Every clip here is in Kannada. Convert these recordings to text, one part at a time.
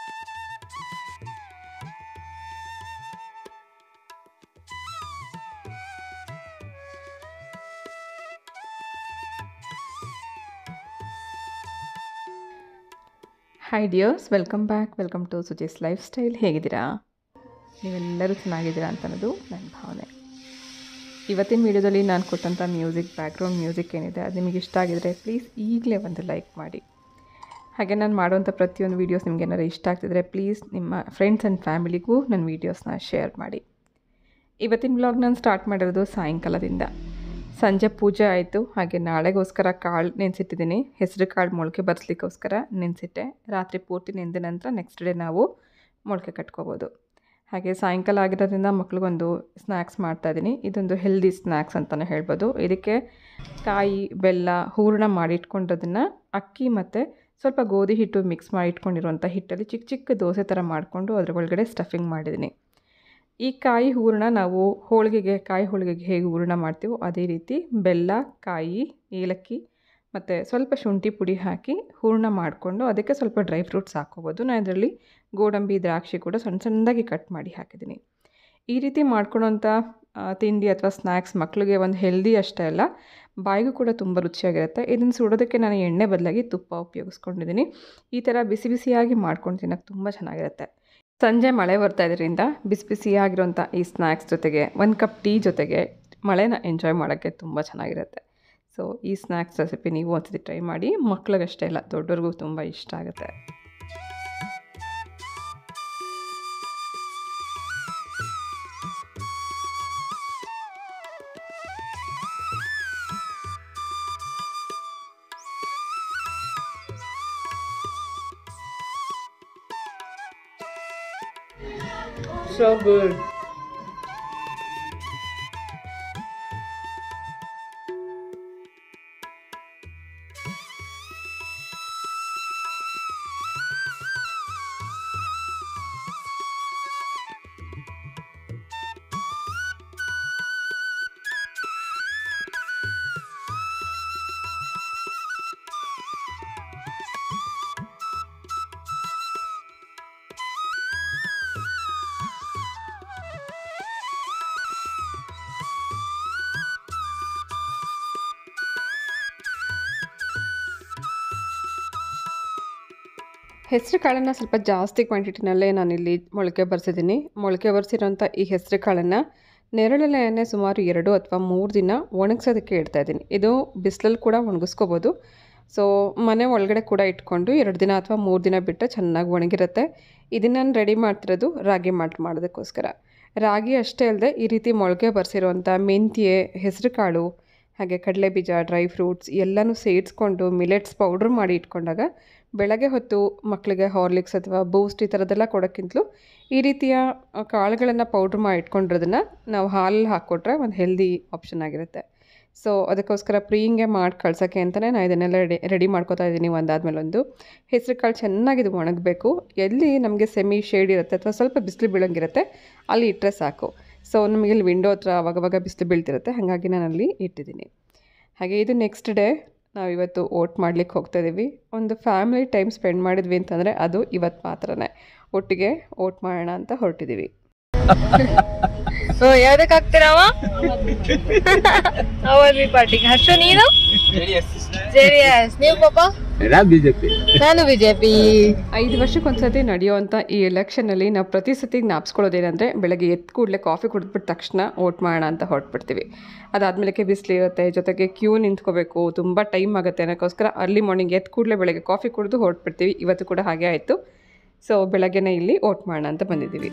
Hi dears welcome back welcome to Suji's lifestyle ಹೇಗಿದ್ದೀರಾ ನೀವೆಲ್ಲರೂ ಚೆನ್ನಾಗಿದ್ದೀರಾ ಅಂತ ಅನ್ನೋದು ನನ್ನ ಭಾವನೆ ಇವತ್ತಿನ ವೀಡಿಯೋದಲ್ಲಿ ನಾನು ಕೊಟ್ಟಂಥ ಮ್ಯೂಸಿಕ್ ಬ್ಯಾಕ್ಗ್ರೌಂಡ್ ಮ್ಯೂಸಿಕ್ ಏನಿದೆ ಅದು ನಿಮಗೆ ಇಷ್ಟ ಆಗಿದರೆ ಪ್ಲೀಸ್ ಈಗಲೇ ಒಂದು ಲೈಕ್ ಮಾಡಿ ಹಾಗೆ ನಾನು ಮಾಡುವಂಥ ಪ್ರತಿಯೊಂದು ವೀಡಿಯೋಸ್ ನಿಮ್ಗೆ ಏನಾರು ಇಷ್ಟ ಆಗ್ತಿದ್ರೆ ಪ್ಲೀಸ್ ನಿಮ್ಮ ಫ್ರೆಂಡ್ಸ್ ಆ್ಯಂಡ್ ಫ್ಯಾಮಿಲಿಗೂ ನನ್ನ ವೀಡಿಯೋಸ್ನ ಶೇರ್ ಮಾಡಿ ಇವತ್ತಿನ ವ್ಲಾಗ್ ನಾನು ಸ್ಟಾರ್ಟ್ ಮಾಡಿರೋದು ಸಾಯಂಕಾಲದಿಂದ ಸಂಜೆ ಪೂಜೆ ಆಯಿತು ಹಾಗೆ ನಾಳೆಗೋಸ್ಕರ ಕಾಳು ನೆನೆಸಿಟ್ಟಿದ್ದೀನಿ ಹೆಸರು ಕಾಳು ಮೊಳಕೆ ಬರೆಸ್ಲಿಕ್ಕೋಸ್ಕರ ನೆನೆಸಿಟ್ಟೆ ರಾತ್ರಿ ಪೂರ್ತಿ ನೆಂದ ನಂತರ ನೆಕ್ಸ್ಟ್ ಡೇ ನಾವು ಮೊಳಕೆ ಕಟ್ಕೋಬೋದು ಹಾಗೆ ಸಾಯಂಕಾಲ ಆಗಿರೋದ್ರಿಂದ ಮಕ್ಳಿಗೊಂದು ಸ್ನ್ಯಾಕ್ಸ್ ಮಾಡ್ತಾಯಿದ್ದೀನಿ ಇದೊಂದು ಹೆಲ್ದಿ ಸ್ನ್ಯಾಕ್ಸ್ ಅಂತಲೇ ಹೇಳ್ಬೋದು ಇದಕ್ಕೆ ಕಾಯಿ ಬೆಲ್ಲ ಹೂರಣ ಮಾಡಿ ಇಟ್ಕೊಂಡಿರೋದನ್ನು ಅಕ್ಕಿ ಮತ್ತು ಸ್ವಲ್ಪ ಗೋಧಿ ಹಿಟ್ಟು ಮಿಕ್ಸ್ ಮಾಡಿ ಇಟ್ಕೊಂಡಿರುವಂಥ ಹಿಟ್ಟಲ್ಲಿ ಚಿಕ್ಕ ಚಿಕ್ಕ ದೋಸೆ ಥರ ಮಾಡಿಕೊಂಡು ಅದ್ರ ಒಳಗಡೆ ಸ್ಟಫಿಂಗ್ ಮಾಡಿದ್ದೀನಿ ಈ ಕಾಯಿ ಹೂರಣ ನಾವು ಹೋಳಿಗೆಗೆ ಕಾಯಿ ಹೋಳಿಗೆಗೆ ಹೇಗೆ ಹೂರಣ ಮಾಡ್ತೀವೋ ಅದೇ ರೀತಿ ಬೆಲ್ಲ ಕಾಯಿ ಏಲಕ್ಕಿ ಮತ್ತು ಸ್ವಲ್ಪ ಶುಂಠಿ ಪುಡಿ ಹಾಕಿ ಹೂರಣ ಮಾಡಿಕೊಂಡು ಅದಕ್ಕೆ ಸ್ವಲ್ಪ ಡ್ರೈ ಫ್ರೂಟ್ಸ್ ಹಾಕ್ಕೋಬೋದು ನಾನು ಇದರಲ್ಲಿ ಗೋಡಂಬಿ ದ್ರಾಕ್ಷಿ ಕೂಡ ಸಣ್ಣ ಸಣ್ಣದಾಗಿ ಕಟ್ ಮಾಡಿ ಹಾಕಿದ್ದೀನಿ ಈ ರೀತಿ ಮಾಡ್ಕೊಳೋಂಥ ತಿಂಡಿ ಅಥವಾ ಸ್ನ್ಯಾಕ್ಸ್ ಮಕ್ಕಳಿಗೆ ಒಂದು ಹೆಲ್ದಿ ಅಷ್ಟೇ ಅಲ್ಲ ಬಾಯಿಗೂ ಕೂಡ ತುಂಬ ರುಚಿಯಾಗಿರುತ್ತೆ ಇದನ್ನು ಸುಡೋದಕ್ಕೆ ನಾನು ಎಣ್ಣೆ ಬದಲಾಗಿ ತುಪ್ಪ ಉಪಯೋಗಿಸ್ಕೊಂಡಿದ್ದೀನಿ ಈ ಥರ ಬಿಸಿ ಬಿಸಿಯಾಗಿ ಮಾಡ್ಕೊಂಡು ತಿನ್ನೋಕ್ಕೆ ತುಂಬ ಚೆನ್ನಾಗಿರುತ್ತೆ ಸಂಜೆ ಮಳೆ ಬರ್ತಾ ಇದರಿಂದ ಬಿಸಿ ಬಿಸಿಯಾಗಿರೋಂಥ ಈ ಸ್ನ್ಯಾಕ್ಸ್ ಜೊತೆಗೆ ಒಂದು ಕಪ್ ಟೀ ಜೊತೆಗೆ ಮಳೆನ ಎಂಜಾಯ್ ಮಾಡೋಕ್ಕೆ ತುಂಬ ಚೆನ್ನಾಗಿರುತ್ತೆ ಸೊ ಈ ಸ್ನ್ಯಾಕ್ಸ್ ರೆಸಿಪಿ ನೀವು ಒಂದ್ಸತಿ ಟ್ರೈ ಮಾಡಿ ಮಕ್ಳಿಗಷ್ಟೇ ಇಲ್ಲ ದೊಡ್ಡವ್ರಿಗೂ ತುಂಬ ಇಷ್ಟ ಆಗುತ್ತೆ So good. ಹೆಸರು ಕಾಳನ್ನು ಸ್ವಲ್ಪ ಜಾಸ್ತಿ ಕ್ವಾಂಟಿಟಿನಲ್ಲೇ ನಾನಿಲ್ಲಿ ಮೊಳಕೆ ಬರ್ಸಿದ್ದೀನಿ ಮೊಳಕೆ ಬರ್ಸಿರೋಂಥ ಈ ಹೆಸರು ಕಾಳನ್ನು ನೆರಳಲ್ಲೇ ಸುಮಾರು ಎರಡು ಅಥವಾ ಮೂರು ದಿನ ಒಣಗಿಸೋದಕ್ಕೆ ಇಡ್ತಾ ಇದ್ದೀನಿ ಇದು ಬಿಸಿಲಲ್ಲಿ ಕೂಡ ಒಣಗಿಸ್ಕೋಬೋದು ಸೊ ಮನೆ ಒಳಗಡೆ ಕೂಡ ಇಟ್ಕೊಂಡು ಎರಡು ದಿನ ಅಥವಾ ಮೂರು ದಿನ ಬಿಟ್ಟರೆ ಚೆನ್ನಾಗಿ ಒಣಗಿರುತ್ತೆ ಇದನ್ನು ನಾನು ರೆಡಿ ಮಾಡ್ತಿರೋದು ರಾಗಿ ಮಾಲ್ಟ್ ಮಾಡೋದಕ್ಕೋಸ್ಕರ ರಾಗಿ ಅಷ್ಟೇ ಅಲ್ಲದೆ ಈ ರೀತಿ ಮೊಳಕೆ ಬರ್ಸಿರೋಂಥ ಮೆಂತ್ಯೆ ಹೆಸರು ಕಾಳು ಹಾಗೆ ಕಡಲೆ ಬೀಜ ಡ್ರೈ ಫ್ರೂಟ್ಸ್ ಎಲ್ಲನೂ ಸೇರಿಸ್ಕೊಂಡು ಮಿಲೆಟ್ಸ್ ಪೌಡ್ರ್ ಮಾಡಿ ಇಟ್ಕೊಂಡಾಗ ಬೆಳಗ್ಗೆ ಹೊತ್ತು ಮಕ್ಕಳಿಗೆ ಹಾರ್ಲಿಕ್ಸ್ ಅಥವಾ ಬೂಸ್ಟ್ ಈ ಥರದ್ದೆಲ್ಲ ಕೊಡೋಕ್ಕಿಂತಲೂ ಈ ರೀತಿಯ ಕಾಳುಗಳನ್ನು ಪೌಡ್ರ್ ಮಾಡಿ ಇಟ್ಕೊಂಡಿರೋದನ್ನು ನಾವು ಹಾಲಲ್ಲಿ ಹಾಕ್ಕೊಟ್ರೆ ಒಂದು ಹೆಲ್ದಿ ಆಪ್ಷನ್ ಆಗಿರುತ್ತೆ ಸೊ ಅದಕ್ಕೋಸ್ಕರ ಪ್ರೀಯಿಂಗೆ ಮಾಡಿ ಕಳ್ಸೋಕ್ಕೆ ಅಂತಲೇ ನಾನು ಇದನ್ನೆಲ್ಲ ರೆಡಿ ರೆಡಿ ಮಾಡ್ಕೋತಾ ಇದ್ದೀನಿ ಒಂದಾದ್ಮೇಲೆ ಒಂದು ಹೆಸರು ಕಾಳು ಚೆನ್ನಾಗಿದು ಒಣಗಬೇಕು ಎಲ್ಲಿ ನಮಗೆ ಸೆಮಿ ಶೇಡ್ ಇರುತ್ತೆ ಅಥವಾ ಸ್ವಲ್ಪ ಬಿಸಿಲು ಬೀಳಂಗಿರುತ್ತೆ ಅಲ್ಲಿ ಇಟ್ಟರೆ ಸಾಕು ಸೊ ನಮಗೆ ಇಲ್ಲಿ ವಿಂಡೋ ಹತ್ರ ಅವಾಗವಾಗ ಬಿಸಿಲು ಬೀಳ್ತಿರುತ್ತೆ ಹಾಗಾಗಿ ನಾನು ಅಲ್ಲಿ ಇಟ್ಟಿದ್ದೀನಿ ಹಾಗೆ ಇದು ನೆಕ್ಸ್ಟ್ ಡೇ ನಾವು ಇವತ್ತು ಓಟ್ ಮಾಡ್ಲಿಕ್ಕೆ ಹೋಗ್ತಾ ಇದ್ದೀವಿ ಒಂದು ಫ್ಯಾಮಿಲಿ ಟೈಮ್ ಸ್ಪೆಂಡ್ ಮಾಡಿದ್ವಿ ಅಂತಂದರೆ ಅದು ಇವತ್ತು ಮಾತ್ರನೇ ಒಟ್ಟಿಗೆ ಓಟ್ ಮಾಡೋಣ ಅಂತ ಹೊರಟಿದ್ದೀವಿ ಯಾವ್ದಕ್ಕೆ ಹಾಕ್ತೀರವ ಅವಲ್ಲಿ ಪಾರ್ಟಿಗೆ ಹರ್ಷು ನೀನು ಜೆ ಡಿ ಎಸ್ ನೀವು ಪಾಪ ಬಿಜೆಪಿ ನಾನು ಬಿಜೆಪಿ ಐದು ವರ್ಷಕ್ಕೊಂದ್ಸತಿ ನಡೆಯುವಂಥ ಈ ಎಲೆಕ್ಷನಲ್ಲಿ ನಾವು ಪ್ರತಿ ಸತಿ ಜ್ಞಾಪಿಸ್ಕೊಳ್ಳೋದೇನೆಂದರೆ ಬೆಳಗ್ಗೆ ಎದ್ದು ಕೂಡಲೇ ಕಾಫಿ ಕುಡಿದ್ಬಿಟ್ಟ ತಕ್ಷಣ ಓಟ್ ಮಾಡೋಣ ಅಂತ ಹೊರಟ್ಬಿಡ್ತೀವಿ ಅದಾದಮೇಲೆ ಬಿಸಿಲು ಇರುತ್ತೆ ಜೊತೆಗೆ ಕ್ಯೂ ನಿಂತ್ಕೋಬೇಕು ತುಂಬ ಟೈಮ್ ಆಗುತ್ತೆ ಅನ್ನೋಕ್ಕೋಸ್ಕರ ಅರ್ಲಿ ಮಾರ್ನಿಂಗ್ ಎದ್ದು ಕೂಡಲೇ ಬೆಳಗ್ಗೆ ಕಾಫಿ ಕುಡಿದು ಹೊರಟ್ಬಿಡ್ತೀವಿ ಇವತ್ತು ಕೂಡ ಹಾಗೆ ಆಯಿತು ಸೊ ಬೆಳಗ್ಗೆನೇ ಇಲ್ಲಿ ಓಟ್ ಮಾಡೋಣ ಅಂತ ಬಂದಿದ್ದೀವಿ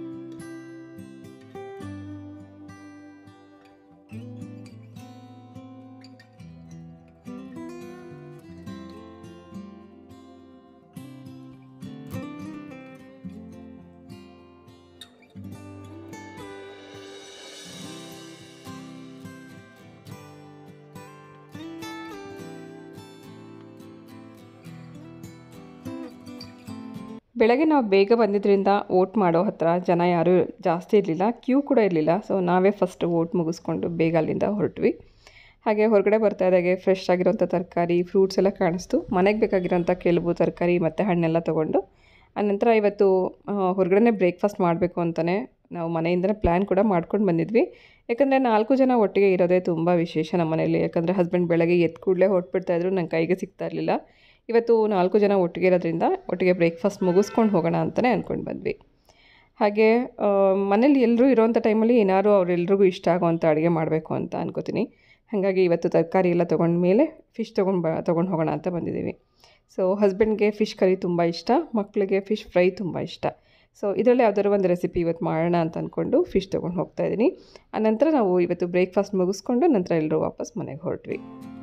ಬೆಳಗ್ಗೆ ನಾವು ಬೇಗ ಬಂದಿದ್ದರಿಂದ ಓಟ್ ಮಾಡೋ ಹತ್ರ ಜನ ಯಾರೂ ಜಾಸ್ತಿ ಇರಲಿಲ್ಲ ಕ್ಯೂ ಕೂಡ ಇರಲಿಲ್ಲ ಸೊ ನಾವೇ ಫಸ್ಟ್ ಓಟ್ ಮುಗಿಸ್ಕೊಂಡು ಬೇಗ ಅಲ್ಲಿಂದ ಹೊರಟ್ವಿ ಹಾಗೆ ಹೊರಗಡೆ ಬರ್ತಾ ಇದ್ದಾಗೆ ಫ್ರೆಶ್ ಆಗಿರೋಂಥ ತರಕಾರಿ ಫ್ರೂಟ್ಸ್ ಎಲ್ಲ ಕಾಣಿಸ್ತು ಮನೆಗೆ ಬೇಕಾಗಿರೋಂಥ ಕೆಲವು ತರಕಾರಿ ಮತ್ತು ಹಣ್ಣೆಲ್ಲ ತೊಗೊಂಡು ಆನಂತರ ಇವತ್ತು ಹೊರಗಡೆ ಬ್ರೇಕ್ಫಾಸ್ಟ್ ಮಾಡಬೇಕು ಅಂತಲೇ ನಾವು ಮನೆಯಿಂದನೇ ಪ್ಲ್ಯಾನ್ ಕೂಡ ಮಾಡ್ಕೊಂಡು ಬಂದಿದ್ವಿ ಯಾಕಂದರೆ ನಾಲ್ಕು ಜನ ಒಟ್ಟಿಗೆ ಇರೋದೇ ತುಂಬ ವಿಶೇಷ ನಮ್ಮ ಮನೇಲಿ ಯಾಕಂದರೆ ಹಸ್ಬೆಂಡ್ ಬೆಳಗ್ಗೆ ಎದ್ದು ಕೂಡಲೇ ಹೊರಟ್ಬಿಡ್ತಾಯಿದ್ರು ನಂಗೆ ಕೈಗೆ ಸಿಗ್ತಾ ಇರಲಿಲ್ಲ ಇವತ್ತು ನಾಲ್ಕು ಜನ ಒಟ್ಟಿಗೆ ಇರೋದ್ರಿಂದ ಒಟ್ಟಿಗೆ ಬ್ರೇಕ್ಫಾಸ್ಟ್ ಮುಗಿಸ್ಕೊಂಡು ಹೋಗೋಣ ಅಂತಲೇ ಅಂದ್ಕೊಂಡು ಬಂದ್ವಿ ಹಾಗೆ ಆ, ಮನೇಲಿ ಎಲ್ಲರೂ ಇರೋವಂಥ ಟೈಮಲ್ಲಿ ಏನಾದ್ರು ಅವರೆಲ್ರಿಗೂ ಇಷ್ಟ ಆಗೋವಂಥ ಅಡುಗೆ ಮಾಡಬೇಕು ಅಂತ ಅನ್ಕೋತೀನಿ ಹಾಗಾಗಿ ಇವತ್ತು ತರಕಾರಿ ಎಲ್ಲ ತೊಗೊಂಡ ಮೇಲೆ ಫಿಶ್ ತೊಗೊಂಡು ಬ ತೊಗೊಂಡು ಹೋಗೋಣ ಅಂತ ಬಂದಿದ್ದೀವಿ ಸೊ ಹಸ್ಬೆಂಡ್ಗೆ ಫಿಶ್ ಕರಿ ತುಂಬ ಇಷ್ಟ ಮಕ್ಕಳಿಗೆ ಫಿಶ್ ಫ್ರೈ ತುಂಬ ಇಷ್ಟ ಸೊ ಇದರಲ್ಲಿ ಯಾವ್ದಾದ್ರು ಒಂದು ರೆಸಿಪಿ ಇವತ್ತು ಮಾಡೋಣ ಅಂತ ಅಂದ್ಕೊಂಡು ಫಿಶ್ ತೊಗೊಂಡು ಹೋಗ್ತಾ ಇದ್ದೀನಿ ಆನಂತರ ನಾವು ಇವತ್ತು ಬ್ರೇಕ್ಫಾಸ್ಟ್ ಮುಗಿಸ್ಕೊಂಡು ನಂತರ ಎಲ್ಲರೂ ವಾಪಸ್ ಮನೆಗೆ ಹೊರಟ್ವಿ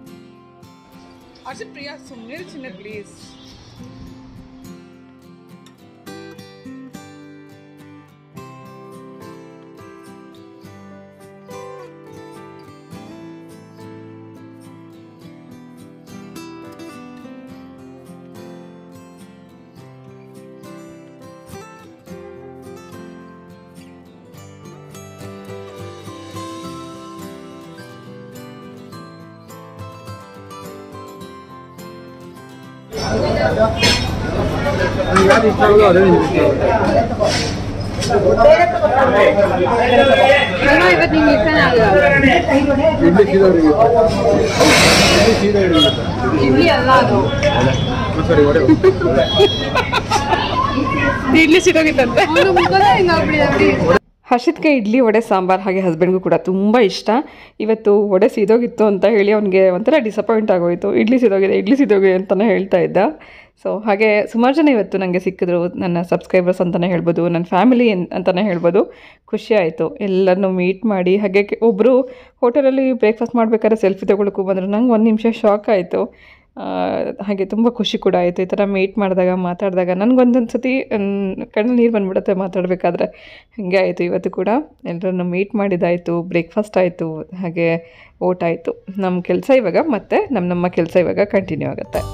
ಅರ್ಷ ಪ್ರಿಯಾ ಸುಮ್ಮನೆ ಚಿನ್ನ ಪ್ಲೀಸ್ ಯಾವ್ದು ಇಷ್ಟ ಆಗೋದು ಅದೇ ನಿಮ್ಗೆ ಇಷ್ಟ ಇವತ್ತು ನಿಮ್ಗೆ ಇಷ್ಟನೇ ಆಗಲ್ಲ ಇಡ್ಲಿ ಸೀದಾ ಹಿಡಿಯುತ್ತೆ. ಇಡ್ಲಿ ಸೀದಾ ಹಿಡಿಯುತ್ತೆ. ಇಡ್ಲಿ ಅಲ್ಲ ಅದು ಹ್ಮ್, ಸರಿ ಒಡೆ ಇಡ್ಲಿ ಸಿಗೋಗಿತ್ತಂತೆ ಹಿಂಗಾಗ್ಬಿಡಿ ಹರ್ಷಿತ್ಗೆ ಇಡ್ಲಿ ವಡೆ ಸಾಂಬಾರು ಹಾಗೆ ಹಸ್ಬೆಂಡ್ಗೂ ಕೂಡ ತುಂಬ ಇಷ್ಟ ಇವತ್ತು ವಡೆ ಸೀದೋಗಿತ್ತು ಅಂತ ಹೇಳಿ ಅವನಿಗೆ ಒಂಥರ ಡಿಸಪಾಯಿಂಟ್ ಆಗೋಯಿತು ಇಡ್ಲಿ ಸಿದೋಗಿದೆ ಇಡ್ಲಿ ಸಿದೋಗಿದೆ ಅಂತಲೇ ಹೇಳ್ತಾ ಇದ್ದ ಸೊ ಹಾಗೆ ಸುಮಾರು ಜನ ಇವತ್ತು ನನಗೆ ಸಿಕ್ಕಿದ್ರು ನನ್ನ ಸಬ್ಸ್ಕ್ರೈಬರ್ಸ್ ಅಂತಲೇ ಹೇಳ್ಬೋದು ನನ್ನ ಫ್ಯಾಮಿಲಿ ಅಂತಲೇ ಹೇಳ್ಬೋದು ಖುಷಿ ಆಯಿತು ಎಲ್ಲರನ್ನೂ ಮೀಟ್ ಮಾಡಿ ಹಾಗೆ ಕೆ- ಒಬ್ಬರು ಹೋಟೆಲಲ್ಲಿ ಬ್ರೇಕ್ಫಾಸ್ಟ್ ಮಾಡ್ಬೇಕಾದ್ರೆ ಸೆಲ್ಫಿ ತೊಗೊಳಕ್ಕೂ ಬಂದರು ನಂಗೆ ಒಂದು ನಿಮಿಷ ಶಾಕ್ ಆಯಿತು ಆ, ಹಾಗೆ ತುಂಬ ಖುಷಿ ಕೂಡ ಆಯಿತು ಈ ಥರ ಮೀಟ್ ಮಾಡಿದಾಗ ಮಾತಾಡಿದಾಗ ನನಗೊಂದೊಂದು ಸತಿ ಕಣ್ಣಲ್ಲಿ ನೀರು ಬಂದ್ಬಿಡುತ್ತೆ ಮಾತಾಡಬೇಕಾದ್ರೆ ಹಾಗೆ ಆಯಿತು ಇವತ್ತು ಕೂಡ ಎಲ್ಲರನ್ನು ಮೀಟ್ ಮಾಡಿದ್ದಾಯಿತು ಬ್ರೇಕ್ಫಾಸ್ಟ್ ಆಯಿತು ಹಾಗೆ ಊಟ ಆಯಿತು ನಮ್ಮ ಕೆಲಸ ಇವಾಗ ಮತ್ತೆ ನಮ್ಮ ನಮ್ಮ ಕೆಲಸ ಇವಾಗ ಕಂಟಿನ್ಯೂ ಆಗುತ್ತೆ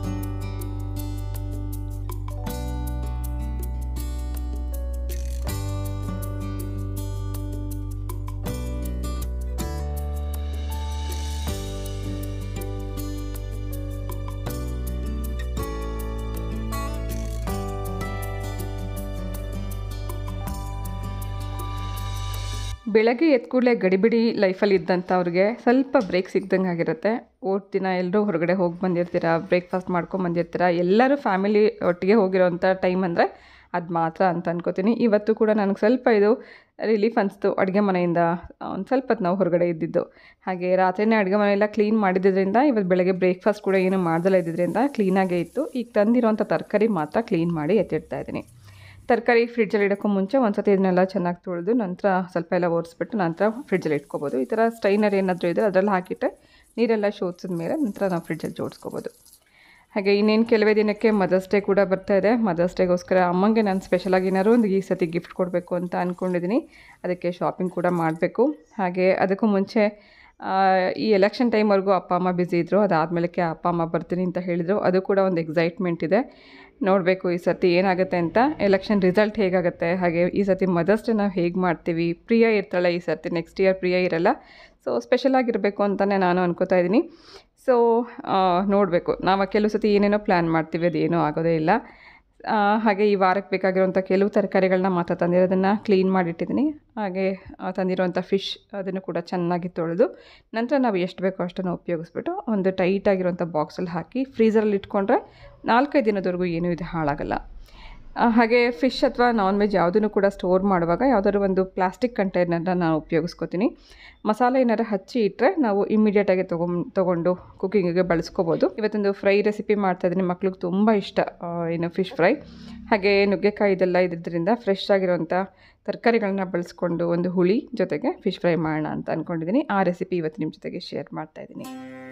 ಬೆಳಗ್ಗೆ ಎದ್ದ ಕೂಡಲೇ ಗಡಿಬಿಡಿ ಲೈಫಲ್ಲಿ ಇದ್ದಂಥವ್ರಿಗೆ ಸ್ವಲ್ಪ ಬ್ರೇಕ್ ಸಿಗ್ದಂಗೆ ಆಗಿರುತ್ತೆ ಓಟ್ ದಿನ ಎಲ್ಲರೂ ಹೊರಗಡೆ ಹೋಗಿ ಬಂದಿರ್ತೀರ ಬ್ರೇಕ್ಫಾಸ್ಟ್ ಮಾಡ್ಕೊಂಡು ಬಂದಿರ್ತೀರ ಎಲ್ಲರೂ ಫ್ಯಾಮಿಲಿ ಒಟ್ಟಿಗೆ ಹೋಗಿರೋವಂಥ ಟೈಮ್ ಅಂದರೆ ಅದು ಮಾತ್ರ ಅಂತ ಅನ್ಕೋತೀನಿ ಇವತ್ತು ಕೂಡ ನನಗೆ ಸ್ವಲ್ಪ ಇದು ರಿಲೀಫ್ ಅನಿಸ್ತು ಅಡುಗೆ ಮನೆಯಿಂದ ಒಂದು ಸ್ವಲ್ಪ ಹೊತ್ತು ನಾವು ಹೊರಗಡೆ ಇದ್ದಿದ್ದು ಹಾಗೆ ರಾತ್ರಿನೇ ಅಡುಗೆ ಮನೆಯೆಲ್ಲ ಕ್ಲೀನ್ ಮಾಡಿದ್ದರಿಂದ ಇವತ್ತು ಬೆಳಗ್ಗೆ ಬ್ರೇಕ್ಫಾಸ್ಟ್ ಕೂಡ ಏನು ಮಾಡ್ದಲೇ ಇದ್ದಿದ್ದರಿಂದ ಕ್ಲೀನಾಗೇ ಇತ್ತು ಈಗ ತಂದಿರೋಂಥ ತರಕಾರಿ ಮಾತ್ರ ಕ್ಲೀನ್ ಮಾಡಿ ಎತ್ತಿಡ್ತಾ ಇದ್ದೀನಿ ತರಕಾರಿ ಫ್ರಿಡ್ಜಲ್ಲಿ ಇಡೋಕ್ಕೂ ಮುಂಚೆ ಒಂದು ಸತಿ ಇದನ್ನೆಲ್ಲ ಚೆನ್ನಾಗಿ ತೊಳೆದು ನಂತರ ಸ್ವಲ್ಪ ಎಲ್ಲ ಒರೆಸ್ಬಿಟ್ಟು ನಂತರ ಫ್ರಿಡ್ಜಲ್ಲಿ ಇಟ್ಕೋಬೋದು ಈ ಥರ ಸ್ಟೈನರ್ ಏನಾದರೂ ಇದ್ದರೆ ಅದರಲ್ಲಿ ಹಾಕಿಟ್ಟರೆ ನೀರೆಲ್ಲ ಶೋಧಿಸಿದ ಮೇಲೆ ನಂತರ ನಾವು ಫ್ರಿಡ್ಜಲ್ಲಿ ಜೋಡಿಸ್ಕೋಬೋದು ಹಾಗೆ ಇನ್ನೇನು ಕೆಲವೇ ದಿನಕ್ಕೆ ಮದರ್ಸ್ ಡೇ ಕೂಡ ಬರ್ತಾ ಇದೆ ಮದರ್ಸ್ ಡೇಗೋಸ್ಕರ ಅಮ್ಮಂಗೆ ನಾನು ಸ್ಪೆಷಲಾಗಿ ಏನಾದ್ರು ಒಂದು ಈ ಸತಿ ಗಿಫ್ಟ್ ಕೊಡಬೇಕು ಅಂತ ಅಂದ್ಕೊಂಡಿದ್ದೀನಿ ಅದಕ್ಕೆ ಶಾಪಿಂಗ್ ಕೂಡ ಮಾಡಬೇಕು ಹಾಗೆ ಅದಕ್ಕೂ ಮುಂಚೆ ಆ, ಈ ಎಲೆಕ್ಷನ್ ಟೈಮ್ವರೆಗೂ ಅಪ್ಪ ಅಮ್ಮ ಬ್ಯುಸಿ ಇದ್ದರು ಅದಾದಮೇಲಕ್ಕೆ ಅಪ್ಪ ಅಮ್ಮ ಬರ್ತೀನಿ ಅಂತ ಹೇಳಿದರು ಅದು ಕೂಡ ಒಂದು ಎಕ್ಸೈಟ್ಮೆಂಟ್ ಇದೆ ನೋಡಬೇಕು ಈ ಸರ್ತಿ ಏನಾಗುತ್ತೆ ಅಂತ ಎಲೆಕ್ಷನ್ ರಿಸಲ್ಟ್ ಹೇಗಾಗುತ್ತೆ ಹಾಗೆ ಈ ಸರ್ತಿ ಮದರ್ಸ್ ಡೇ ನಾವು ಹೇಗೆ ಮಾಡ್ತೀವಿ ಪ್ರಿಯ ಇರ್ತಾಳೆ ಈ ಸರ್ತಿ ನೆಕ್ಸ್ಟ್ ಇಯರ್ ಪ್ರಿಯ ಇರಲ್ಲ ಸೊ ಸ್ಪೆಷಲ್ ಆಗಿರಬೇಕು ಅಂತಲೇ ನಾನು ಅನ್ಕೋತಾ ಇದ್ದೀನಿ ಸೊ ನೋಡಬೇಕು ನಾವು ಕೆಲವು ಸತಿ ಏನೇನೋ ಪ್ಲ್ಯಾನ್ ಮಾಡ್ತೀವಿ ಅದೇನೂ ಆಗೋದೇ ಇಲ್ಲ ಆ, ಹಾಗೆ ಈ ವಾರಕ್ಕೆ ಬೇಕಾಗಿರೋಂಥ ಕೆಲವು ತರಕಾರಿಗಳನ್ನ ಮಾತ್ರ ತಂದಿರೋದನ್ನು ಕ್ಲೀನ್ ಮಾಡಿಟ್ಟಿದ್ದೀನಿ ಹಾಗೆ ಆ, ತಂದಿರೋಂಥ ಫಿಶ್ ಅದನ್ನು ಕೂಡ ಚೆನ್ನಾಗಿ ತೊಳೆದು ನಂತರ ನಾವು ಎಷ್ಟು ಬೇಕೋ ಅಷ್ಟನ್ನು ಉಪಯೋಗಿಸ್ಬಿಟ್ಟು ಒಂದು ಟೈಟಾಗಿರೋಂಥ ಬಾಕ್ಸಲ್ಲಿ ಹಾಕಿ ಫ್ರೀಸರಲ್ಲಿ ಇಟ್ಕೊಂಡ್ರೆ ನಾಲ್ಕೈದು ದಿನದವರೆಗೂ ಏನೂ ಇದು ಹಾಳಾಗಲ್ಲ ಆ, ಹಾಗೆ ಫಿಶ್ ಅಥವಾ ನಾನ್ ವೆಜ್ ಯಾವುದನ್ನು ಕೂಡ ಸ್ಟೋರ್ ಮಾಡುವಾಗ ಯಾವುದಾದ್ರು ಒಂದು ಪ್ಲಾಸ್ಟಿಕ್ ಕಂಟೈನರ್ನ ನಾನು ಉಪಯೋಗಿಸ್ಕೋತೀನಿ ಮಸಾಲೆ ಏನಾರು ಹಚ್ಚಿ ಇಟ್ಟರೆ ನಾವು ಇಮ್ಮಿಡಿಯೇಟಾಗಿ ತೊಗೊಂಡು ತೊಗೊಂಡು ಕುಕ್ಕಿಂಗಿಗೆ ಬಳಸ್ಕೋಬೋದು ಇವತ್ತೊಂದು ಫ್ರೈ ರೆಸಿಪಿ ಮಾಡ್ತಾಯಿದ್ದೀನಿ ಮಕ್ಳಿಗೆ ತುಂಬ ಇಷ್ಟ ಆ, ಏನು ಫಿಶ್ ಫ್ರೈ ಹಾಗೆ ನುಗ್ಗೆಕಾಯಿ ಇದೆಲ್ಲ ಇದ್ದಿದ್ದರಿಂದ ಫ್ರೆಶ್ ಆಗಿರೋಂಥ ತರಕಾರಿಗಳನ್ನ ಬಳಸ್ಕೊಂಡು ಒಂದು ಹುಳಿ ಜೊತೆಗೆ ಫಿಶ್ ಫ್ರೈ ಮಾಡೋಣ ಅಂತ ಅಂದ್ಕೊಂಡಿದ್ದೀನಿ ಆ ರೆಸಿಪಿ ಇವತ್ತು ನಿಮ್ಮ ಜೊತೆಗೆ ಶೇರ್ ಮಾಡ್ತಾಯಿದ್ದೀನಿ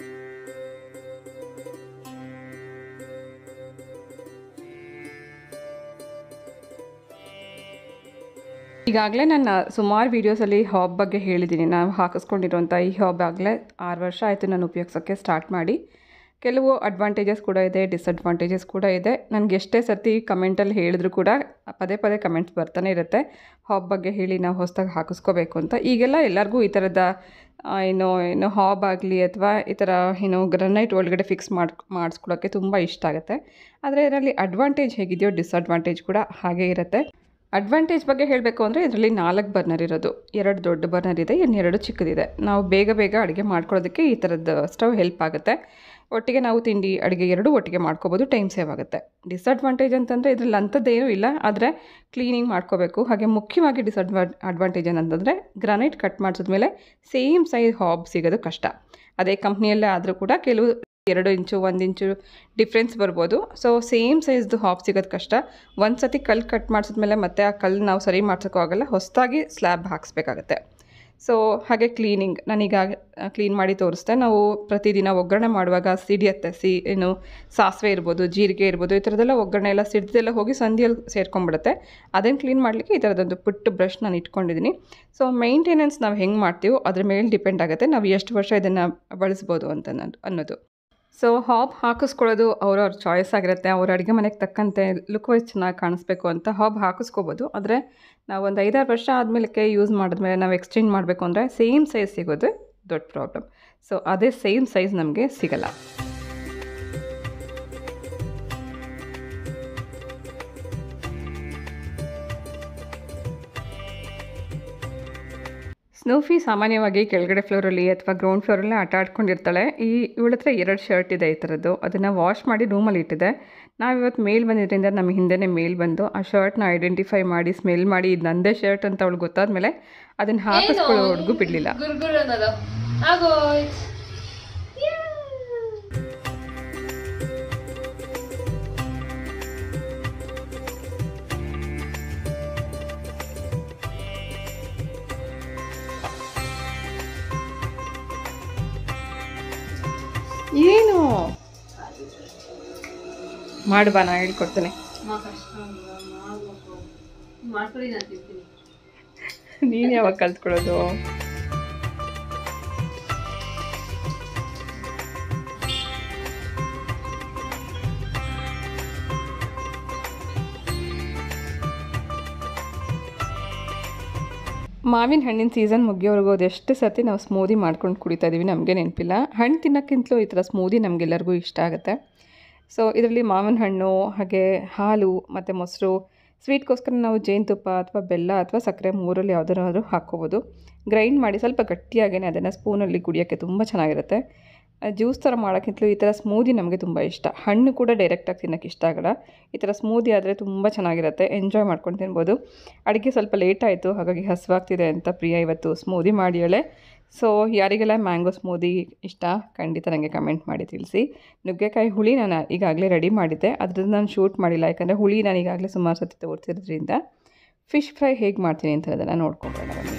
ಈಗಾಗಲೇ ನಾನು ಸುಮಾರು ವೀಡಿಯೋಸಲ್ಲಿ ಹಾಬ್ ಬಗ್ಗೆ ಹೇಳಿದ್ದೀನಿ ನಾವು ಹಾಕಿಸ್ಕೊಂಡಿರುವಂಥ ಈ ಹಾಬ್ ಆಗಲೇ ಆರು ವರ್ಷ ಆಯಿತು ನಾನು ಉಪಯೋಗಿಸೋಕ್ಕೆ ಸ್ಟಾರ್ಟ್ ಮಾಡಿ ಕೆಲವು ಅಡ್ವಾಂಟೇಜಸ್ ಕೂಡ ಇದೆ ಡಿಸಡ್ವಾಂಟೇಜಸ್ ಕೂಡ ಇದೆ ನನಗೆ ಎಷ್ಟೇ ಸರ್ತಿ ಕಮೆಂಟಲ್ಲಿ ಹೇಳಿದ್ರು ಕೂಡ ಪದೇ ಪದೇ ಕಮೆಂಟ್ಸ್ ಬರ್ತಾನೆ ಇರುತ್ತೆ ಹಾಬ್ ಬಗ್ಗೆ ಹೇಳಿ ನಾವು ಹೊಸ್ದಾಗಿ ಹಾಕಿಸ್ಕೋಬೇಕು ಅಂತ ಈಗೆಲ್ಲ ಎಲ್ಲರಿಗೂ ಈ ಥರದ ಆ, ಏನು ಏನು ಹಾಬ್ ಆಗಲಿ ಅಥವಾ ಈ ಥರ ಏನು ಗ್ರನೈಟ್ ಒಳಗಡೆ ಫಿಕ್ಸ್ ಮಾಡಿ ಮಾಡಿಸ್ಕೊಳ್ಳೋಕ್ಕೆ ತುಂಬ ಇಷ್ಟ ಆಗುತ್ತೆ ಆದರೆ ಇದರಲ್ಲಿ ಅಡ್ವಾಂಟೇಜ್ ಹೇಗಿದೆಯೋ ಡಿಸಡ್ವಾಂಟೇಜ್ ಕೂಡ ಹಾಗೇ ಇರುತ್ತೆ ಅಡ್ವಾಂಟೇಜ್ ಬಗ್ಗೆ ಹೇಳಬೇಕು ಅಂದರೆ ಇದರಲ್ಲಿ ನಾಲ್ಕು ಬರ್ನರ್ ಇರೋದು ಎರಡು ದೊಡ್ಡ ಬರ್ನರ್ ಇದೆ ಇನ್ನೆರಡು ಚಿಕ್ಕದಿದೆ ನಾವು ಬೇಗ ಬೇಗ ಅಡುಗೆ ಮಾಡ್ಕೊಳ್ಳೋದಕ್ಕೆ ಈ ಥರದ್ದು ಸ್ಟವ್ ಹೆಲ್ಪ್ ಆಗುತ್ತೆ ಒಟ್ಟಿಗೆ ನಾವು ತಿಂಡಿ ಅಡುಗೆ ಎರಡೂ ಒಟ್ಟಿಗೆ ಮಾಡ್ಕೋಬೋದು ಟೈಮ್ ಸೇವ್ ಆಗುತ್ತೆ ಡಿಸಡ್ವಾಂಟೇಜ್ ಅಂತಂದರೆ ಇದರಲ್ಲಿ ಅಂಥದ್ದೇನೂ ಇಲ್ಲ ಆದರೆ ಕ್ಲೀನಿಂಗ್ ಮಾಡ್ಕೋಬೇಕು ಹಾಗೆ ಮುಖ್ಯವಾಗಿ ಡಿಸಡ್ವಾ ಅಡ್ವಾಂಟೇಜ್ ಏನಂತಂದರೆ ಗ್ರಾನೈಟ್ ಕಟ್ ಮಾಡಿಸಿದ್ಮೇಲೆ ಸೇಮ್ ಸೈಜ್ ಹಾಬ್ ಸಿಗೋದು ಕಷ್ಟ ಅದೇ ಕಂಪ್ನಿಯಲ್ಲೇ ಆದರೂ ಕೂಡ ಕೆಲವು ಎರಡು ಇಂಚು ಒಂದು ಇಂಚು ಡಿಫ್ರೆನ್ಸ್ ಬರ್ಬೋದು ಸೊ ಸೇಮ್ ಸೈಜ್ದು ಹಾಬ್ ಸಿಗೋದು ಕಷ್ಟ ಒಂದು ಸತಿ ಕಲ್ಲು ಕಟ್ ಮಾಡಿಸಿದ್ಮೇಲೆ ಮತ್ತೆ ಆ ಕಲ್ಲು ನಾವು ಸರಿ ಮಾಡ್ಸೋಕ್ಕೂ ಆಗಲ್ಲ ಹೊಸದಾಗಿ ಸ್ಲ್ಯಾಬ್ ಹಾಕಿಸ್ಬೇಕಾಗತ್ತೆ ಸೊ ಹಾಗೆ ಕ್ಲೀನಿಂಗ್ ನಾನೀಗ ಕ್ಲೀನ್ ಮಾಡಿ ತೋರಿಸ್ದೆ ನಾವು ಪ್ರತಿದಿನ ಒಗ್ಗರಣೆ ಮಾಡುವಾಗ ಸಿಡಿಯತ್ತೆ ಸಿ ಏನು ಸಾಸಿವೆ ಇರ್ಬೋದು ಜೀರಿಗೆ ಇರ್ಬೋದು ಈ ಥರದ್ದೆಲ್ಲ ಒಗ್ಗರಣೆ ಎಲ್ಲ ಸಿಡ್ದೆಲ್ಲ ಹೋಗಿ ಸಂಧಿಯಲ್ಲಿ ಸೇರ್ಕೊಂಡ್ಬಿಡುತ್ತೆ ಅದನ್ನು ಕ್ಲೀನ್ ಮಾಡಲಿಕ್ಕೆ ಈ ಥರದೊಂದು ಪುಟ್ಟ ಬ್ರಷ್ ನಾನು ಇಟ್ಕೊಂಡಿದ್ದೀನಿ ಸೊ ಮೈಂಟೆನೆನ್ಸ್ ನಾವು ಹೆಂಗೆ ಮಾಡ್ತೀವೋ ಅದ್ರ ಮೇಲೆ ಡಿಪೆಂಡ್ ಆಗುತ್ತೆ ನಾವು ಎಷ್ಟು ವರ್ಷ ಇದನ್ನು ಬಳಸ್ಬೋದು ಅಂತ ಅನ್ನೋದು- ಅನ್ನೋದು ಸೊ ಹಾಬ್ ಹಾಕಿಸ್ಕೊಳ್ಳೋದು ಅವ್ರವ್ರ ಚಾಯ್ಸ್ ಆಗಿರುತ್ತೆ ಅವ್ರ ಅಡುಗೆ ಮನೆಗೆ ತಕ್ಕಂತೆ ಲುಕ್ ವೈಸ್ ಚೆನ್ನಾಗಿ ಕಾಣಿಸ್ಬೇಕು ಅಂತ ಹಾಬ್ ಹಾಕಿಸ್ಕೋಬೋದು ಆದರೆ ನಾವು ಒಂದು ಐದಾರು ವರ್ಷ ಆದಮೇಲೆ ಯೂಸ್ ಮಾಡಿದ್ಮೇಲೆ ನಾವು ಎಕ್ಸ್ಚೇಂಜ್ ಮಾಡಬೇಕು ಅಂದರೆ ಸೇಮ್ ಸೈಜ್ ಸಿಗೋದು ದೊಡ್ಡ ಪ್ರಾಬ್ಲಮ್ ಸೊ ಅದೇ ಸೇಮ್ ಸೈಜ್ ನಮಗೆ ಸಿಗಲ್ಲ ಸ್ನೂಫಿ ಸಾಮಾನ್ಯವಾಗಿ ಕೆಳಗಡೆ ಫ್ಲೋರಲ್ಲಿ ಅಥವಾ ಗ್ರೌಂಡ್ ಫ್ಲೋರಲ್ಲೇ ಆಟ ಆಡ್ಕೊಂಡಿರ್ತಾಳೆ ಈ ಇವಳ ಹತ್ರ ಎರಡು ಶರ್ಟ್ ಇದೆ ಈ ಥರದ್ದು ಅದನ್ನು ವಾಶ್ ಮಾಡಿ ರೂಮಲ್ಲಿ ಇಟ್ಟಿದೆ ನಾವು ಇವತ್ತು ಮೇಲ್ ಬಂದಿದ್ದರಿಂದ ನಮ್ಮ ಹಿಂದೆನೇ ಮೇಲ್ ಬಂದು ಆ ಶರ್ಟ್ನ ಐಡೆಂಟಿಫೈ ಮಾಡಿ ಸ್ಮೆಲ್ ಮಾಡಿ ಇದು ನಂದೇ ಶರ್ಟ್ ಅಂತ ಅವಳು ಗೊತ್ತಾದ್ಮೇಲೆ ಅದನ್ನು ಹಾಕಿಸ್ಕೊಳ್ಳೋವರೆಗೂ ಬಿಡಲಿಲ್ಲ ಗುರ್ಗುರ್ ಅನ್ನೋದು ಆಗೋಯ್ತು ಏನು ಮಾಡುವ ನಾ ಹೇಳ್ಕೊಡ್ತೇನೆ ಮಾಡ್ಕೊಳ್ಳಿ ನಾನು ತಿಂತೀನಿ ನೀನು ಯಾವಾಗ ಕಲ್ತ್ಕೊಳ್ಳೋದು ಮಾವಿನ ಹಣ್ಣಿನ ಸೀಸನ್ ಮುಗಿಯೋವರೆಗೂ ಅದೆಷ್ಟು ಸತಿ ನಾವು ಸ್ಮೂದಿ ಮಾಡ್ಕೊಂಡು ಕುಡಿತಾ ಇದ್ದೀವಿ ನಮಗೆ ನೆನಪಿಲ್ಲ ಹಣ್ಣು ತಿನ್ನೋಕ್ಕಿಂತಲೂ ಈ ಥರ ಸ್ಮೂದಿ ನಮಗೆಲ್ಲರಿಗೂ ಇಷ್ಟ ಆಗುತ್ತೆ ಸೊ ಇದರಲ್ಲಿ ಮಾವಿನ ಹಣ್ಣು ಹಾಗೆ ಹಾಲು ಮತ್ತು ಮೊಸರು ಸ್ವೀಟ್ಗೋಸ್ಕರ ನಾವು ಜೇನುತುಪ್ಪ ಅಥವಾ ಬೆಲ್ಲ ಅಥವಾ ಸಕ್ಕರೆ ಮೂರಲ್ಲಿ ಯಾವುದಾದ್ರೂ ಹಾಕ್ಕೋಬೋದು ಗ್ರೈಂಡ್ ಮಾಡಿ ಸ್ವಲ್ಪ ಗಟ್ಟಿಯಾಗೇ ಅದನ್ನು ಸ್ಪೂನಲ್ಲಿ ಕುಡಿಯೋಕ್ಕೆ ತುಂಬ ಚೆನ್ನಾಗಿರುತ್ತೆ ಜ್ಯೂಸ್ ಥರ ಮಾಡೋಕ್ಕಿಂತಲೂ ಈ ಥರ ಸ್ಮೂದಿ ನಮಗೆ ತುಂಬ ಇಷ್ಟ ಹಣ್ಣು ಕೂಡ ಡೈರೆಕ್ಟಾಗಿ ತಿನ್ನೋಕ್ಕೆ ಇಷ್ಟ ಆಗಲ್ಲ ಈ ಥರ ಸ್ಮೂದಿ ಆದರೆ ತುಂಬ ಚೆನ್ನಾಗಿರುತ್ತೆ ಎಂಜಾಯ್ ಮಾಡ್ಕೊಂಡು ತಿನ್ಬೋದು ಅಡುಗೆ ಸ್ವಲ್ಪ ಲೇಟ್ ಆಯಿತು ಹಾಗಾಗಿ ಹಸುವಾಗ್ತಿದೆ ಅಂತ ಪ್ರಿಯ ಇವತ್ತು ಸ್ಮೂದಿ ಮಾಡಿಯಳೆ ಸೊ ಯಾರಿಗೆಲ್ಲ ಮ್ಯಾಂಗೋ ಸ್ಮೂದಿ ಇಷ್ಟ ಖಂಡಿತ ನನಗೆ ಕಮೆಂಟ್ ಮಾಡಿ ತಿಳಿಸಿ ನುಗ್ಗೆಕಾಯಿ ಹುಳಿ ನಾನು ಈಗಾಗಲೇ ರೆಡಿ ಮಾಡಿದ್ದೆ ಅದ್ರದ್ದು ನಾನು ಶೂಟ್ ಮಾಡಿಲ್ಲ ಯಾಕಂದರೆ ಹುಳಿ ನಾನು ಈಗಾಗಲೇ ಸುಮಾರು ಸತಿ ತೋರಿಸಿರೋದ್ರಿಂದ ಫಿಶ್ ಫ್ರೈ ಹೇಗೆ ಮಾಡ್ತೀನಿ ಅಂತ ಅದನ್ನು ನೋಡ್ಕೊಂಬೋಣ ಬನ್ನಿ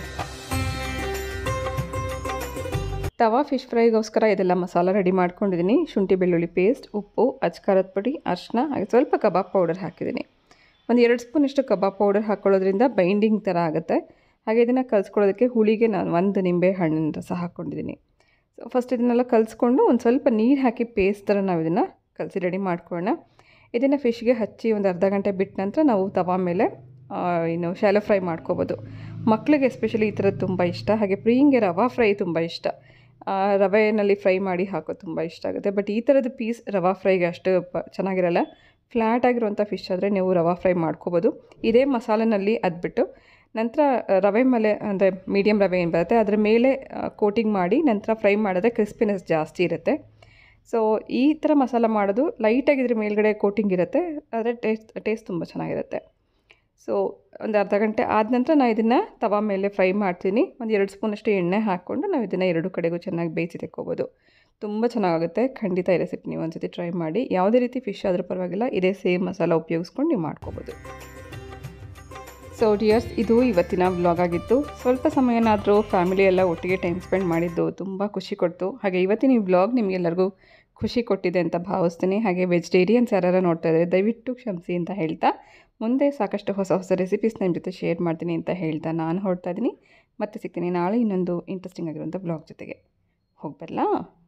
ತವಾ ಫಿಶ್ ಫ್ರೈಗೋಸ್ಕರ ಇದೆಲ್ಲ ಮಸಾಲ ರೆಡಿ ಮಾಡ್ಕೊಂಡಿದ್ದೀನಿ ಶುಂಠಿ ಬೆಳ್ಳುಳ್ಳಿ ಪೇಸ್ಟ್ ಉಪ್ಪು ಅಚ್ಕಾರದ ಪುಡಿ ಅರಿಶಿನ ಹಾಗೆ ಸ್ವಲ್ಪ ಕಬಾಬ್ ಪೌಡರ್ ಹಾಕಿದ್ದೀನಿ ಒಂದು ಎರಡು ಸ್ಪೂನಷ್ಟು ಕಬಾಬ್ ಪೌಡರ್ ಹಾಕ್ಕೊಳ್ಳೋದ್ರಿಂದ ಬೈಂಡಿಂಗ್ ಥರ ಆಗುತ್ತೆ ಹಾಗೆ ಇದನ್ನು ಕಲಿಸ್ಕೊಳ್ಳೋದಕ್ಕೆ ಹುಳಿಗೆ ನಾನು ಒಂದು ನಿಂಬೆ ಹಣ್ಣಿನ ರಸ ಹಾಕ್ಕೊಂಡಿದ್ದೀನಿ ಸೊ ಫಸ್ಟ್ ಇದನ್ನೆಲ್ಲ ಕಲಿಸ್ಕೊಂಡು ಒಂದು ಸ್ವಲ್ಪ ನೀರು ಹಾಕಿ ಪೇಸ್ಟ್ ಥರ ನಾವು ಇದನ್ನು ಕಲಸಿ ರೆಡಿ ಮಾಡ್ಕೊಳ್ಳೋಣ ಇದನ್ನು ಫಿಶ್ಗೆ ಹಚ್ಚಿ ಒಂದು ಅರ್ಧ ಗಂಟೆ ಬಿಟ್ಟ ನಂತರ ನಾವು ತವಾ ಮೇಲೆ ಆ, ಏನು ಶಾಲೋ ಫ್ರೈ ಮಾಡ್ಕೋಬೋದು ಮಕ್ಕಳಿಗೆ ಎಸ್ಪೆಷಲಿ ಈ ಥರದ್ದು ತುಂಬ ಇಷ್ಟ ಹಾಗೆ ಪ್ರಿಯಿಂಗೆ ರವಾ ಫ್ರೈ ತುಂಬ ಇಷ್ಟ ಆ, ರವೆನಲ್ಲಿ ಫ್ರೈ ಮಾಡಿ ಹಾಕೋದು ತುಂಬ ಇಷ್ಟ ಆಗುತ್ತೆ ಬಟ್ ಈ ಥರದ ಪೀಸ್ ರವಾ ಫ್ರೈಗೆ ಅಷ್ಟು ಪ ಚೆನ್ನಾಗಿರಲ್ಲ ಫ್ಲ್ಯಾಟ್ ಆಗಿರುವಂಥ ಫಿಶ್ ಆದರೆ ನೀವು ರವಾ ಫ್ರೈ ಮಾಡ್ಕೋಬೋದು ಇದೇ ಮಸಾಲೆನಲ್ಲಿ ಅದ್ಬಿಟ್ಟು ನಂತರ ಆ, ರವೆ ಮೇಲೆ ಅಂದರೆ ಮೀಡಿಯಮ್ ರವೆ ಏನು ಬರುತ್ತೆ ಅದರ ಮೇಲೆ ಕೋಟಿಂಗ್ ಮಾಡಿ ನಂತರ ಫ್ರೈ ಮಾಡಿದ್ರೆ ಕ್ರಿಸ್ಪಿನೆಸ್ ಜಾಸ್ತಿ ಇರುತ್ತೆ ಸೊ ಈ ಥರ ಮಸಾಲ ಮಾಡೋದು ಲೈಟಾಗಿ ಇದ್ರ ಮೇಲ್ಗಡೆ ಕೋಟಿಂಗ್ ಇರುತ್ತೆ ಆದರೆ ಟೇಸ್ಟ್ ಟೇಸ್ಟ್ ತುಂಬ ಚೆನ್ನಾಗಿರುತ್ತೆ ಸೊ ಒಂದು ಅರ್ಧ ಗಂಟೆ ಆದ ನಂತರ ನಾನು ಇದನ್ನು ತವಾ ಮೇಲೆ ಫ್ರೈ ಮಾಡ್ತೀನಿ ಒಂದು ಎರಡು ಸ್ಪೂನಷ್ಟು ಎಣ್ಣೆ ಹಾಕ್ಕೊಂಡು ನಾವು ಇದನ್ನು ಎರಡು ಕಡೆಗೂ ಚೆನ್ನಾಗಿ ಬೇಯಿಸಿ ತೆಕ್ಕೋಬೋದು ತುಂಬ ಚೆನ್ನಾಗುತ್ತೆ ಖಂಡಿತ ಈ ರೆಸಿಪಿ ನೀವು ಒಂದ್ಸತಿ ಟ್ರೈ ಮಾಡಿ ಯಾವುದೇ ರೀತಿ ಫಿಶ್ ಆದರೂ ಪರವಾಗಿಲ್ಲ ಇದೇ ಸೇಮ್ ಮಸಾಲ ಉಪಯೋಗಿಸ್ಕೊಂಡು ನೀವು ಮಾಡ್ಕೋಬೋದು ಸೊ ಡಿಯರ್ಸ್ ಇದು ಇವತ್ತಿನ ವ್ಲಾಗ್ ಆಗಿತ್ತು ಸ್ವಲ್ಪ ಸಮಯನಾದರೂ ಫ್ಯಾಮಿಲಿ ಎಲ್ಲ ಒಟ್ಟಿಗೆ ಟೈಮ್ ಸ್ಪೆಂಡ್ ಮಾಡಿದ್ದು ತುಂಬ ಖುಷಿ ಕೊಡ್ತು ಹಾಗೆ ಇವತ್ತಿನ ಈ ವ್ಲಾಗ್ ನಿಮಗೆಲ್ಲರಿಗೂ ಖುಷಿ ಕೊಟ್ಟಿದೆ ಅಂತ ಭಾವಿಸ್ತೀನಿ ಹಾಗೆ ವೆಜಿಟೇರಿಯನ್ಸ್ ಯಾರು ನೋಡ್ತಾ ಇದ್ದಾರೆ ದಯವಿಟ್ಟು ಕ್ಷಮಿಸಿ ಅಂತ ಹೇಳ್ತಾ ಮುಂದೆ ಸಾಕಷ್ಟು ಹೊಸ ಹೊಸ ರೆಸಿಪೀಸ್ ನಿಮ್ಮ ಜೊತೆ ಶೇರ್ ಮಾಡ್ತೀನಿ ಅಂತ ಹೇಳ್ತಾ ನಾನು ಹೊರಡ್ತಾ ಇದ್ದೀನಿ ಮತ್ತೆ ಸಿಗ್ತೀನಿ ನಾಳೆ ಇನ್ನೊಂದು ಇಂಟ್ರೆಸ್ಟಿಂಗ್ ಆಗಿರುವಂಥ ಬ್ಲಾಗ್ ಜೊತೆಗೆ ಹೋಗ್ಬರಲಾ